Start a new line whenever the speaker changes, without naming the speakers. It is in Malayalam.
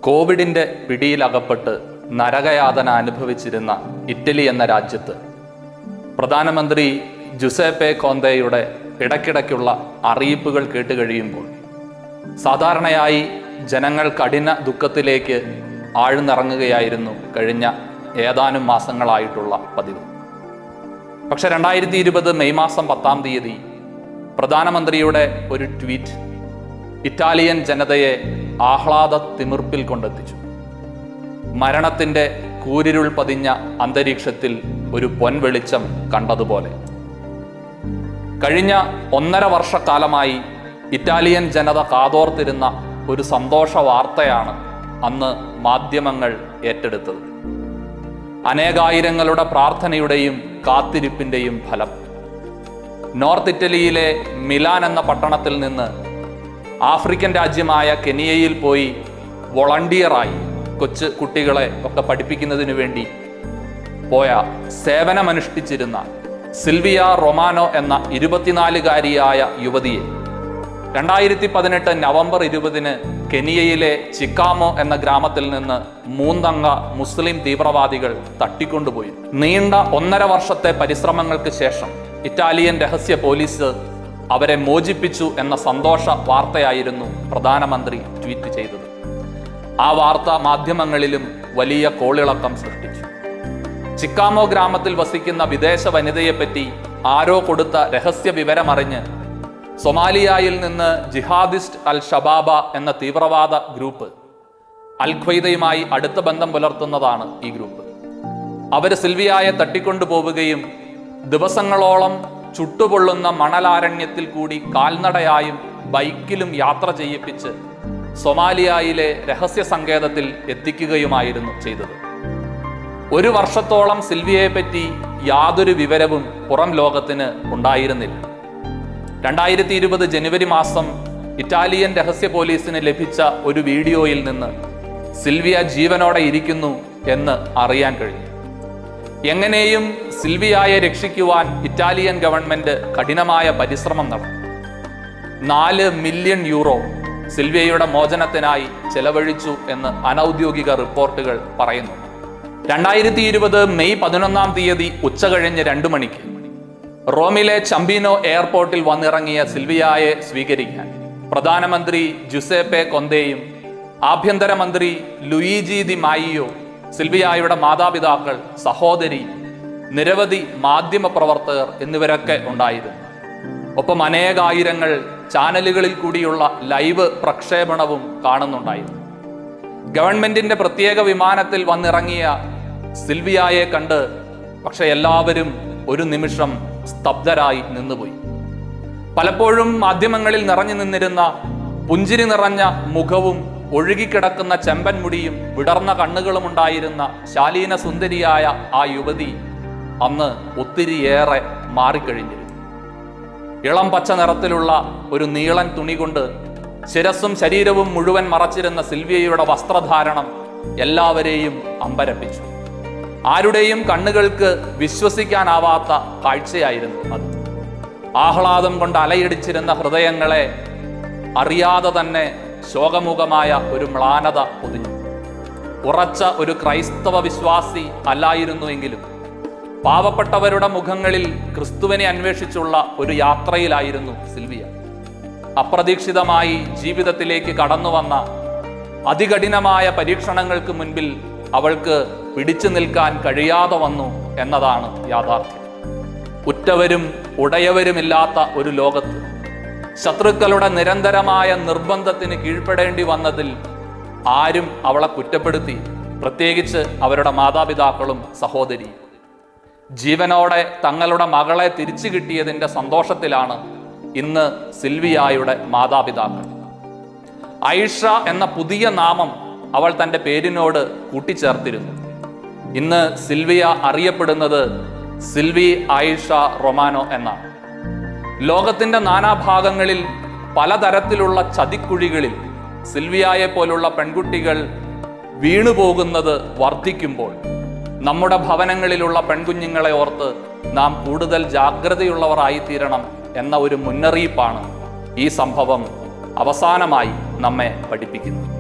കോവിഡിന്റെ പിടിയിലകപ്പെട്ട് നരകയാതന അനുഭവിച്ചിരുന്ന ഇറ്റലി എന്ന രാജ്യത്ത് പ്രധാനമന്ത്രി ജുസേപ്പെ കോന്തയുടെ ഇടയ്ക്കിടയ്ക്കുള്ള അറിയിപ്പുകൾ കേട്ട് കഴിയുമ്പോൾ സാധാരണയായി ജനങ്ങൾ കഠിന ദുഃഖത്തിലേക്ക് ആഴ്ന്നിറങ്ങുകയായിരുന്നു കഴിഞ്ഞ ഏതാനും മാസങ്ങളായിട്ടുള്ള പതിവ് പക്ഷെ രണ്ടായിരത്തി ഇരുപത് മെയ് മാസം പത്താം തീയതി പ്രധാനമന്ത്രിയുടെ ഒരു ട്വീറ്റ് ഇറ്റാലിയൻ ജനതയെ ആഹ്ലാദ തിമിർപ്പിൽ കൊണ്ടെത്തിച്ചു മരണത്തിന്റെ കൂരിരുൾ പതിഞ്ഞ അന്തരീക്ഷത്തിൽ ഒരു പൊൻവെളിച്ചം കണ്ടതുപോലെ കഴിഞ്ഞ ഒന്നര വർഷക്കാലമായി ഇറ്റാലിയൻ ജനത കാതോർത്തിരുന്ന ഒരു സന്തോഷ വാർത്തയാണ് അന്ന് മാധ്യമങ്ങൾ ഏറ്റെടുത്തത് അനേകായിരങ്ങളുടെ പ്രാർത്ഥനയുടെയും കാത്തിരിപ്പിന്റെയും ഫലം നോർത്ത് ഇറ്റലിയിലെ മിലാൻ എന്ന പട്ടണത്തിൽ നിന്ന് ആഫ്രിക്കൻ രാജ്യമായ കെനിയയിൽ പോയി വോളണ്ടിയറായി കൊച്ചു കുട്ടികളെ ഒക്കെ പഠിപ്പിക്കുന്നതിനു വേണ്ടി പോയ സേവനമനുഷ്ഠിച്ചിരുന്ന സിൽവിയ റൊമാനോ എന്ന ഇരുപത്തിനാലുകാരിയായ യുവതിയെ രണ്ടായിരത്തി പതിനെട്ട് നവംബർ ഇരുപതിന് കെനിയയിലെ ചിക്കാമോ എന്ന ഗ്രാമത്തിൽ നിന്ന് മൂന്നംഗ മുസ്ലിം തീവ്രവാദികൾ തട്ടിക്കൊണ്ടുപോയി നീണ്ട ഒന്നര വർഷത്തെ പരിശ്രമങ്ങൾക്ക് ശേഷം ഇറ്റാലിയൻ രഹസ്യ പോലീസ് അവരെ മോചിപ്പിച്ചു എന്ന സന്തോഷ വാർത്തയായിരുന്നു പ്രധാനമന്ത്രി ട്വീറ്റ് ചെയ്തത് ആ വാർത്ത മാധ്യമങ്ങളിലും വലിയ കോളിളക്കം സൃഷ്ടിച്ചു ചിക്കാമോ ഗ്രാമത്തിൽ വസിക്കുന്ന വിദേശ വനിതയെപ്പറ്റി ആരോ കൊടുത്ത രഹസ്യ വിവരമറിഞ്ഞ് സൊമാലിയായിൽ നിന്ന് ജിഹാദിസ്റ്റ് അൽ ഷബാബ എന്ന തീവ്രവാദ ഗ്രൂപ്പ് അൽ ഖ്വയ്ദയുമായി അടുത്ത ബന്ധം പുലർത്തുന്നതാണ് ഈ ഗ്രൂപ്പ് അവർ സിൽവിയായെ തട്ടിക്കൊണ്ടുപോവുകയും ദിവസങ്ങളോളം ചുട്ടുപൊള്ളുന്ന മണലാരണ്യത്തിൽ കൂടി കാൽനടയായും ബൈക്കിലും യാത്ര ചെയ്യിപ്പിച്ച് സൊമാലിയായിലെ രഹസ്യ സങ്കേതത്തിൽ എത്തിക്കുകയുമായിരുന്നു ചെയ്തത് ഒരു വർഷത്തോളം സിൽവിയയെ പറ്റി യാതൊരു വിവരവും പുറം ലോകത്തിന് ഉണ്ടായിരുന്നില്ല രണ്ടായിരത്തി ഇരുപത് ജനുവരി മാസം ഇറ്റാലിയൻ രഹസ്യ പോലീസിന് ലഭിച്ച ഒരു വീഡിയോയിൽ നിന്ന് സിൽവിയ ജീവനോടെ ഇരിക്കുന്നു എന്ന് അറിയാൻ കഴിഞ്ഞു എങ്ങനെയും സിൽവിയായെ രക്ഷിക്കുവാൻ ഇറ്റാലിയൻ ഗവൺമെന്റ് കഠിനമായ പരിശ്രമം നടത്തി നാല് മില്യൺ യൂറോ സിൽവിയയുടെ മോചനത്തിനായി ചെലവഴിച്ചു എന്ന് അനൗദ്യോഗിക റിപ്പോർട്ടുകൾ പറയുന്നു രണ്ടായിരത്തി ഇരുപത് മെയ് പതിനൊന്നാം തീയതി ഉച്ചകഴിഞ്ഞ് രണ്ടു മണിക്ക് റോമിലെ ചമ്പീനോ എയർപോർട്ടിൽ വന്നിറങ്ങിയ സിൽവിയായെ സ്വീകരിക്കാൻ പ്രധാനമന്ത്രി ജുസേപ്പെ കൊന്തയും ആഭ്യന്തരമന്ത്രി ലുയിജി ദി മായിയോ സിൽവിയായുടെ മാതാപിതാക്കൾ സഹോദരി നിരവധി മാധ്യമ പ്രവർത്തകർ എന്നിവരൊക്കെ ഉണ്ടായിരുന്നു ഒപ്പം അനേകായിരങ്ങൾ ചാനലുകളിൽ കൂടിയുള്ള ലൈവ് പ്രക്ഷേപണവും കാണുന്നുണ്ടായിരുന്നു ഗവൺമെന്റിന്റെ പ്രത്യേക വിമാനത്തിൽ വന്നിറങ്ങിയ സിൽവിയായെ കണ്ട് പക്ഷെ എല്ലാവരും ഒരു നിമിഷം സ്തബ്ധരായി നിന്നുപോയി പലപ്പോഴും മാധ്യമങ്ങളിൽ നിറഞ്ഞു നിന്നിരുന്ന പുഞ്ചിരി നിറഞ്ഞ മുഖവും ഒഴുകിക്കിടക്കുന്ന ചെമ്പൻ മുടിയും വിടർന്ന കണ്ണുകളും ഉണ്ടായിരുന്ന ശാലീന സുന്ദരിയായ ആ യുവതി അന്ന് ഒത്തിരിയേറെ മാറിക്കഴിഞ്ഞിരുന്നു ഇളം പച്ച നിറത്തിലുള്ള ഒരു നീളൻ തുണി കൊണ്ട് ശിരസും ശരീരവും മുഴുവൻ മറച്ചിരുന്ന സിൽവിയയുടെ വസ്ത്രധാരണം എല്ലാവരെയും അമ്പരപ്പിച്ചു ആരുടെയും കണ്ണുകൾക്ക് വിശ്വസിക്കാനാവാത്ത കാഴ്ചയായിരുന്നു അത് ആഹ്ലാദം കൊണ്ട് അലയടിച്ചിരുന്ന ഹൃദയങ്ങളെ അറിയാതെ തന്നെ ശോകമുഖമായ ഒരു മ്ലാനത പൊതിഞ്ഞു ഉറച്ച ഒരു ക്രൈസ്തവ വിശ്വാസി അല്ലായിരുന്നുവെങ്കിലും പാവപ്പെട്ടവരുടെ മുഖങ്ങളിൽ ക്രിസ്തുവിനെ അന്വേഷിച്ചുള്ള ഒരു യാത്രയിലായിരുന്നു സിൽവിയ അപ്രതീക്ഷിതമായി ജീവിതത്തിലേക്ക് കടന്നു വന്ന അതികഠിനമായ പരീക്ഷണങ്ങൾക്ക് മുൻപിൽ അവൾക്ക് പിടിച്ചു നിൽക്കാൻ കഴിയാതെ വന്നു എന്നതാണ് യാഥാർത്ഥ്യം ഉറ്റവരും ഉടയവരുമില്ലാത്ത ഒരു ലോകത്ത് ശത്രുക്കളുടെ നിരന്തരമായ നിർബന്ധത്തിന് കീഴ്പ്പെടേണ്ടി വന്നതിൽ ആരും അവളെ കുറ്റപ്പെടുത്തി പ്രത്യേകിച്ച് അവരുടെ മാതാപിതാക്കളും സഹോദരിയും ജീവനോടെ തങ്ങളുടെ മകളെ തിരിച്ചു കിട്ടിയതിൻ്റെ സന്തോഷത്തിലാണ് ഇന്ന് സിൽവിയായുടെ മാതാപിതാക്കൾ ഐഷ എന്ന പുതിയ നാമം അവൾ തൻ്റെ പേരിനോട് കൂട്ടിച്ചേർത്തിരുന്നു ഇന്ന് സിൽവിയ അറിയപ്പെടുന്നത് സിൽവി ആയിഷ റൊമാനോ എന്നാണ് ലോകത്തിന്റെ നാനാഭാഗങ്ങളിൽ പലതരത്തിലുള്ള ചതിക്കുഴികളിൽ സിൽവിയായെ പോലുള്ള പെൺകുട്ടികൾ വീണുപോകുന്നത് വർദ്ധിക്കുമ്പോൾ നമ്മുടെ ഭവനങ്ങളിലുള്ള പെൺകുഞ്ഞുങ്ങളെ ഓർത്ത് നാം കൂടുതൽ ജാഗ്രതയുള്ളവർ ആയിത്തീരണം എന്ന ഒരു മുന്നറിയിപ്പാണ് ഈ സംഭവം അവസാനമായി നമ്മെ പഠിപ്പിക്കുന്നത്